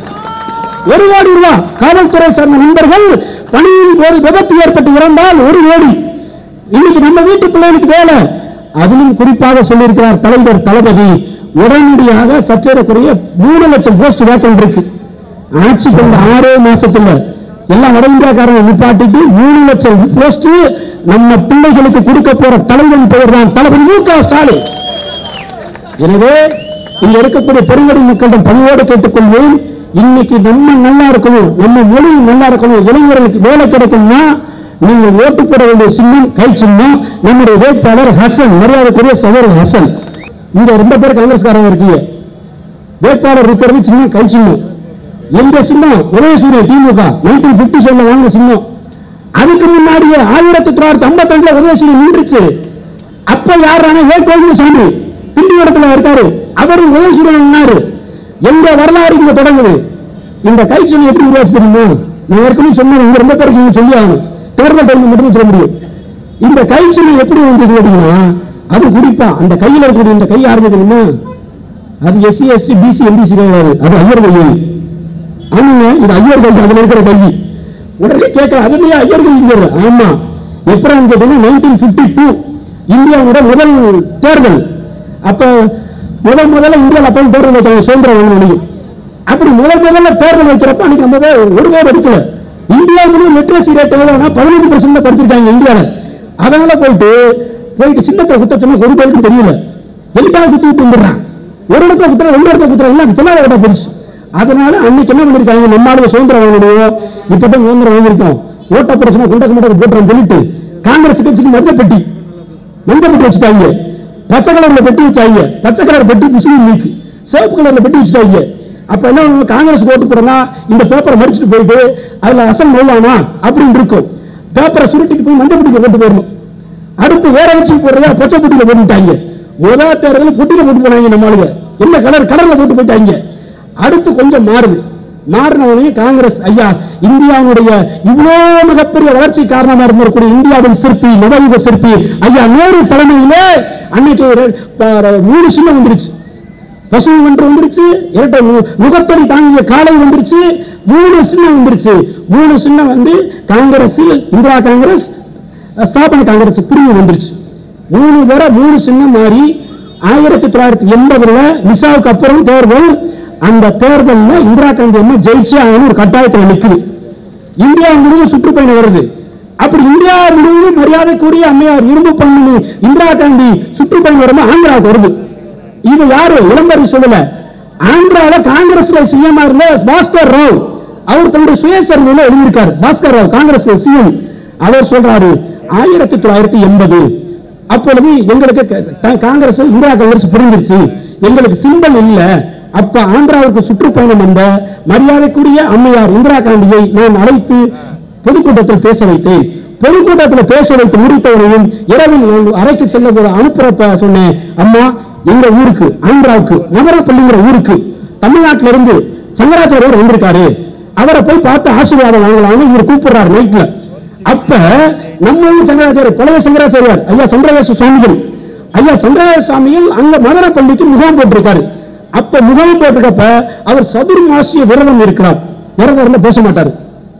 Speaker 1: ஒரு கோடி ரூபாய் காவல்துறை சார்ந்த நண்பர்கள் பணியில் ஒரு விபத்து ஏற்பட்டு இறந்தால் ஒரு கோடி இன்னைக்கு நம்ம வீட்டு பிள்ளைகளுக்கு வேலை அதிலும் குறிப்பாக சொல்லியிருக்கிறார் தலைவர் தளபதி உடனடியாக சற்றேறக்குரிய மூணு லட்சம் போஸ்ட் வேக்கன் இருக்கு ஆட்சி கொண்ட ஆறே மாசத்துல எல்லாம் வட இந்தியாக்காரங்க நிப்பாட்டிட்டு மூணு லட்சம் போஸ்ட் நம்ம பிள்ளைகளுக்கு கொடுக்க போற தலைவன் பெயர் தான் தளபதி மு க ஸ்டாலின் எனவே இங்க இருக்கக்கூடிய பெருங்கடி மக்களிடம் பணியோடு கேட்டுக்கொள்வேன் இன்னைக்கு நம்ம நல்லா இருக்கணும் நம்ம மொழி நல்லா இருக்கணும் இளைஞர்களுக்கு வேலை கிடைக்கும்னா நீங்க ஓட்டு போட வேண்டிய சின்னம் கை சின்னம் நம்முடைய வேட்பாளர் ஹசன் மரியாதைக்குரிய சகோதரர் ஹசன் இங்க ரொம்ப பேர் காங்கிரஸ்காரங்க இருக்கீங்க வேட்பாளர் இருக்கிறது சின்ன கை சின்னம் எங்க சின்னம் உதயசூரியன் திமுக நைன்டீன் பிப்டி செவன்ல வாங்கின சின்னம் அதுக்கு முன்னாடியே ஆயிரத்தி தொள்ளாயிரத்தி ஐம்பத்தி ரெண்டுல உதயசூரியன் நின்றுச்சு அப்ப யாரான ஏ கோவிந்தசாமி திண்டிவனத்துல இருக்காரு அவரு உதயசூரியன் நின்னாரு எங்க வரலாறு இங்க தொடங்குது இந்த கை சின்னம் எப்படி உருவாச்சு தெரியுமா நான் ஏற்கனவே சொன்னேன் இங்க ரொம்ப பேருக்கு நீங்க சொல்லி ஆகணும் தேர்தல் டைம் மட்டும் சொல்ல முடியும் இந்த கை சின்னம் எப்படி வந்தது அப்படின்னா அது குறிப்பா அந்த கையில இருக்கக்கூடிய இந்த கை யாருக்கு தெரியுமா அது எஸ்சி எஸ்டி பிசி எம்பிசி கிடையாது அது ஐயர் கையில் ஆமாங்க இது ஐயர் கையில் அதுல இருக்கிற கல்வி உடனே கேட்க அதுலயே ஐயர் கைங்கிறது ஆமா எப்பறம் கேட்டீங்கன்னா நைன்டீன் பிப்டி டூ இந்தியாவோட முதல் தேர்தல் அப்ப முதல் முதல்ல இந்தியாவில் அப்போ தேர்தல் வைத்தாங்க சுதந்திரம் வாங்க முடியும் அப்படி முதல் முதல்ல தேர்தல் வைக்கிறப்ப அன்னைக்கு நம்ம ஒரு பேர் எடுக்கல இந்தியா முழு லிட்ரஸி ரேட் எவ்வளவுனா பதினஞ்சு பர்சன்ட் படிச்சிருக்காங்க இந்தியாவில் அதனால போயிட்டு போயிட்டு சின்னத்தை குத்த சொன்னா ஒரு பேருக்கும் தெரியல எதுக்காக குத்திட்டு வந்துடுறான் ஒரு இடத்துல குத்துற ரெண்டு இடத்துல குத்துற எல்லாம் தில்லாத விட போயிடுச்சு அதனால அன்னைக்கு என்ன பண்ணிருக்காங்க நம்ம ஆளுங்க சுதந்திரம் வாங்கணும் இப்பதான் சுதந்திரம் வாங்கியிருக்கோம் ஓட்ட பிரச்சனை குண்டக்க மட்டும் போட்டுறோம் சொல்லிட்டு காங்கிரஸ் கட்சிக்கு மத்திய பெட்டி மஞ்சள் பெட்டி வச்சுட்டாங்க பச்சை கலர்ல பெட்டி வச்சாங்க பச்சை கலர் பெட்டி முஸ்லீம் லீக் சிவப்பு கலர்ல பெட்டி வச்சுட்டாங்க அப்ப என்ன பண்ணுவோம், காங்கிரஸ் ஓட்டு போறோம்னா இந்த பேப்பரை மடிச்சுட்டு போயிட்டு அதுல அசல் நோலாமா அப்படின்னு இருக்கும் பேப்பரை சுருட்டிட்டு போய் மஞ்சள் பெட்டியில போட்டு போயிடணும் அடுத்து வேற வச்சு போடுறதா பச்சை பொட்டியில போட்டுட்டாங்க முதல் தேர்தல் பொட்டியில போட்டு போனாங்க நம்ம ஆளுங்க என்ன கலர் கலர்ல போட்டு போயிட்டாங்க அடுத்து கொஞ்சம் மாறுது மாறினவனே காங்கிரஸ் ஐயா இந்தியாவுடைய இவ்வளோ மிகப்பெரிய வளர்ச்சி காரணமா இருந்திருக்கூடிய இந்தியாவின் சிற்பி நவயுக சிற்பி ஐயா நேரு தலைமையிலே அன்னைக்கு ஒரு ப- மூணு சின்னம் வந்துருச்சு பசு ஒன்று வந்துருச்சு இரட்டை நு- நுகத்தடி தாங்கிய காலை வந்துருச்சு மூணு சின்னம் வந்துருச்சு மூணு சின்னம் வந்து காங்கிரஸில் இந்திரா காங்கிரஸ் ஸ்தாபன காங்கிரஸ் பிரிவு வந்துருச்சு மூணு பேரை மூணு சின்னம் மாறி ஆயிரத்தி தொள்ளாயிரத்தி எண்பதுல நிசாவுக்கு அப்புறம் தேர்தல் அந்த தேர்தல்ல இந்திரா காந்தி அம்மா ஜெயிச்சு அவங்க ஒரு கட்டாயத்தில் நிக்குது இந்தியா முழுவதும் சுற்றுப்பயணம் வருது அப்படி இந்தியா முழுவதும் மரியாதைக்குரிய அம்மையார் இரும்பு பண்ணி இந்திரா காந்தி சுற்றுப்பயணம் வரும்போது ஆந்திராவுக்கு வருது இது யாரு இளம்பரி சொல்லல ஆந்திரால காங்கிரஸ்ல சிஎம் இருந்த பாஸ்கர் ராவ் அவர் தன்னுடைய சுயசரிதையில எழுதியிருக்காரு பாஸ்கர் ராவ் காங்கிரஸ் சிஎம் அவர் சொல்றாரு ஆயிரத்தி தொள்ளாயிரத்தி எண்பது அப்பொழுது எங்களுக்கு க- க- காங்கிரஸ் இந்திரா காங்கிரஸ் புரிஞ்சிருச்சு எங்களுக்கு சிம்பல் இல்ல அப்ப ஆந்திராவுக்கு சுற்றுப்பயணம் வந்த மரியாதைக்குரிய அம்மையார் இந்திரா காந்தியை நான் அழைத்து பொதுக்கூட்டத்தில் பேச வைத்தேன் பொதுக்கூட்டத்தில் பேச வைத்து முடித்தவரையும் இரவில் நான் அறைக்கு செல்ல போற அனுப்புறப்ப சொன்னேன் அம்மா எங்க ஊருக்கு ஆந்திராவுக்கு நகரப்பள்ளிங்கிற ஊருக்கு தமிழ்நாட்டில இருந்து சங்கராச்சாரியர் வந்திருக்காரு அவரை போய் பார்த்து ஆசீர்வாதம் வாங்கலாம்னு இவர் கூப்பிடுறாரு நைட்ல அப்ப நம்ம ஊர் சங்கராச்சாரியர் பழைய சங்கராச்சாரியார் ஐயா சந்திரவேச சுவாமிகள் ஐயா சந்திரவேச சுவாமிகள் அங்க மதுரப்பள்ளிக்கு முகாம் போட்டிருக்காரு அப்ப முகாம் போட்டிருக்கப்ப அவர் சதுர்மாசிய விரதம் இருக்கிறார் விரதம் இருந்தா பேச மாட்டாரு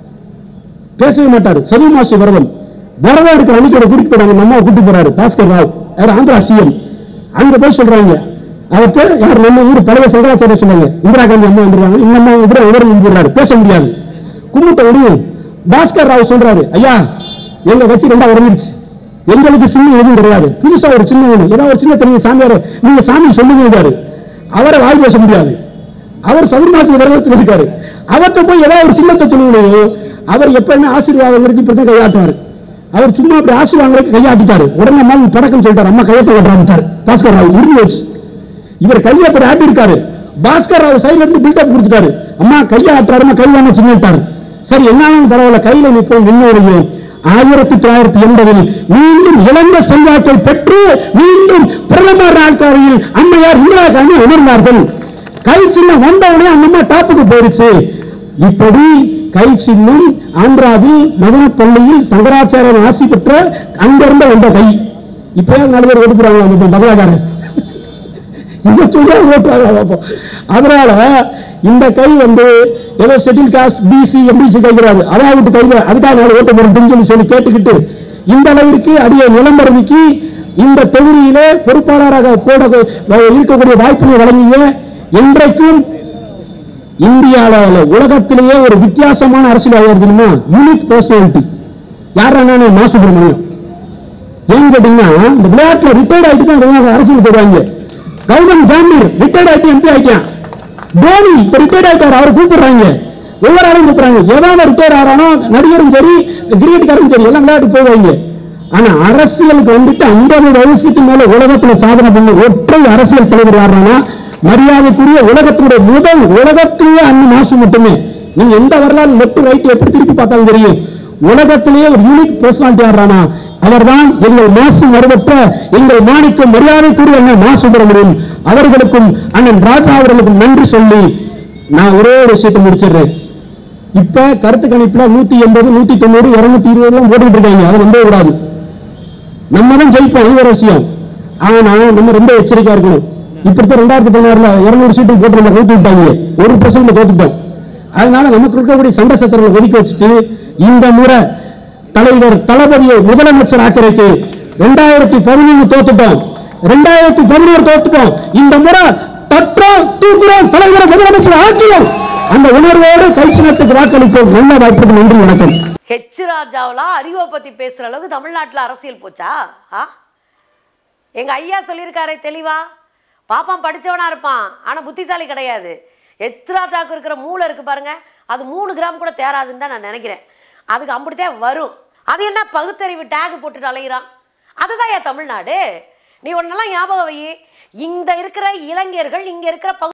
Speaker 1: பேசவே மாட்டாரு சதுர்மாசிய விரதம் விரதம் இருக்கிற அன்னைக்கு கூட்டிட்டு போறாங்க நம்ம அம்மாவை கூட்டிட்டு போறாரு பாஸ்கர் ராவ் அவர் ஆந்திரா சிஎம் அங்க போய் சொல்றாங்க அவருக்கு யார் நம்ம ஊர் பழைய சங்கராச்சாரிய சொன்னாங்க இந்திரா காந்தி அம்மா வந்துருவாங்க இந்த அம்மா எதிர உதவி நின்றுறாரு பேச முடியாது கும்பிட்ட முடியும் பாஸ்கர் ராவ் சொல்றாரு ஐயா எங்க வச்சு ரெண்டா உடஞ்சிருச்சு எங்களுக்கு சின்ன எதுவும் கிடையாது புதுசா ஒரு சின்ன ஒண்ணு ஏதாவது ஒரு சின்ன தெரியும் சாமியார் நீங்க சாமி சொல்லுங்க அவரை வாய் பேச முடியாது அவர் சதுர்மாசி விரதத்தில் இருக்காரு அவர்கிட்ட போய் ஏதாவது ஒரு சின்னத்தை சொல்லுங்களோ அவர் எப்பவுமே ஆசீர்வாதம் இருக்கு இப்படி கையாட்டுவாரு அவர் சும்மா அப்படி ஆசீர்வாதங்களுக்கு கையாட்டிட்டாரு உடனே அம்மா தொடக்கம் சொல்லிட்டாரு அம்மா கையத்தை கட்டுறாரு பாஸ்கர் ராவ் உறுதி வச்சு இவர் கையை அப்படி ஆட்டி இருக்காரு பாஸ்கர் ராவ் சைடுல இருந்து பில்டப் கொடுத்துட்டாரு அம்மா கையை ஆட்டுறாருமா கை வாங்க சின்னிட்டாரு சரி என்னாலும் பரவாயில்ல கையில நிற்போம் முன்னோரையும் ஆயிரத்தி தொள்ளாயிரத்தி எண்பதில் மீண்டும் இழந்த செல்வாக்கை பெற்று மீண்டும் பிரதமர் நாட்காரியில் அம்மையார் இந்திரா காந்தி அமர்ந்தார்கள் கை சின்னம் வந்தவுடனே அந்த அம்மா டாப்புக்கு போயிருச்சு இப்படி கை சின்னம் ஆந்திராவில் மதனப்பள்ளியில் சங்கராச்சாரியர் ஆசி பெற்ற அங்கிருந்த வந்த கை இப்ப நாலு பேர் ஓடுறாங்க அந்த பகவாச்சாரன் இதை சொல்லி ஓட்டுறாங்க பார்ப்போம். அதனால இந்த கை வந்து ஏதோ செட்டில் காஸ்ட் பிசி எம்பிசி கைகிறாரு அதாவது கை அதுக்காக நாலு ஓட்ட போறோம் சொல்லி சொல்லி கேட்டுக்கிட்டு இந்த அளவிற்கு அடிய நிலம்பரவிக்கு இந்த தொகுதியிலே பொறுப்பாளராக போட இருக்கக்கூடிய வாய்ப்பினை வழங்கிய இன்றைக்கும் இந்தியாவில் உலகத்திலேயே ஒரு வித்தியாசமான அரசியல் தெரியுமா யூனிக் பர்சனாலிட்டி யாரான மா சுப்பிரமணியம் ஏன்னு கேட்டீங்கன்னா இந்த விளையாட்டுல ரிட்டையர்ட் ஆயிட்டு தான் இவங்க அரசியல் போடுவாங்க கௌதம் காம்பீர் ரிட்டையர்ட் ஆயிட்டு எம்பி ஆயிட்டான் தோனி இப்ப ரிட்டையர்ட் ஆயிட்டாரு அவரை கூப்பிடுறாங்க ஒவ்வொரு ஆளும் கூப்பிடுறாங்க எவன் ரிட்டையர் ஆறானோ நடிகரும் சரி கிரிக்கெட்காரும் சரி எல்லாம் விளையாட்டு போவாங்க ஆனா அரசியலுக்கு வந்துட்டு ஐம்பது வயசுக்கு மேல உலகத்துல சாதனை பண்ண ஒற்றை அரசியல் தலைவர் யாருன்னா மரியாதைக்குரிய உலகத்தினுடைய முதல் உலகத்திலேயே அண்ணன் மாசு மட்டுமே நீங்க எந்த வரலாறு லெப்ட் ரைட் எப்படி திருப்பி பார்த்தாலும் தெரியும் உலகத்திலேயே ஒரு யூனிக் பர்சனாலிட்டி யாருன்னா அவர்தான் எங்கள் மாசு மறுபற்ற எங்கள் மாணிக்கம் மரியாதைக்குரிய அண்ணன் மா சுப்பிரமணியன் அவர்களுக்கும் அண்ணன் ராஜா அவர்களுக்கும் நன்றி சொல்லி நான் ஒரே ஒரு விஷயத்தை முடிச்சிடுறேன் இப்ப கருத்து கணிப்புல நூத்தி எண்பது நூத்தி தொண்ணூறு இருநூத்தி இருபது எல்லாம் போட்டுட்டு இருக்காங்க அதை நம்ப கூடாது நம்ம தான் ஜெயிப்போம் அது ஒரு விஷயம் ஆனா நம்ம ரொம்ப எச்சரிக்கையா இருக்கணும் இப்படித்தான் ரெண்டாயிரத்தி பதினாறுல இருநூறு சீட்டு போட்டு நம்ம ஊத்தி விட்டாங்க ஒரு பர்சன்ட் தோத்துட்டோம் அதனால நமக்கு இருக்கக்கூடிய சண்டை சத்திரங்களை ஒதுக்கி வச்சுட்டு இந்த முறை தலைவர் தளபதியை முதலமைச்சர் ஆக்கிறதுக்கு ரெண்டாயிரத்தி பதினொன்று தோத்துட்டோம் ரெண்டாயிரத்தி பதினோரு தோத்துட்டோம் இந்த முறை தற்றோம் தூக்குறோம் தலைவரை முதலமைச்சர் ஆக்கியோம் அந்த உணர்வோடு கைச்சினத்துக்கு வாக்களிப்போம் நல்ல வாய்ப்புக்கு நன்றி வணக்கம்
Speaker 2: ஹெச் ராஜாவெல்லாம் அறிவை பத்தி பேசுற அளவுக்கு தமிழ்நாட்டுல அரசியல் போச்சா ஆ எங்க ஐயா சொல்லியிருக்காரே தெளிவா பாப்பான் படிச்சவனா இருப்பான் ஆனா புத்திசாலி கிடையாது ஹெச் ராஜாவுக்கு இருக்கிற மூளை இருக்கு பாருங்க அது மூணு கிராம் கூட தேராதுன்னு தான் நான் நினைக்கிறேன் அதுக்கு அம்பிட்டுதான் வரும் அது என்ன பகுத்தறிவு டேக் போட்டுட்டு அலைகிறான் அதுதான் ஏன் தமிழ்நாடு நீ ஒன்னெல்லாம் ஞாபகம் வை இந்த இருக்கிற இளைஞர்கள் இங்க இருக்கிற பகு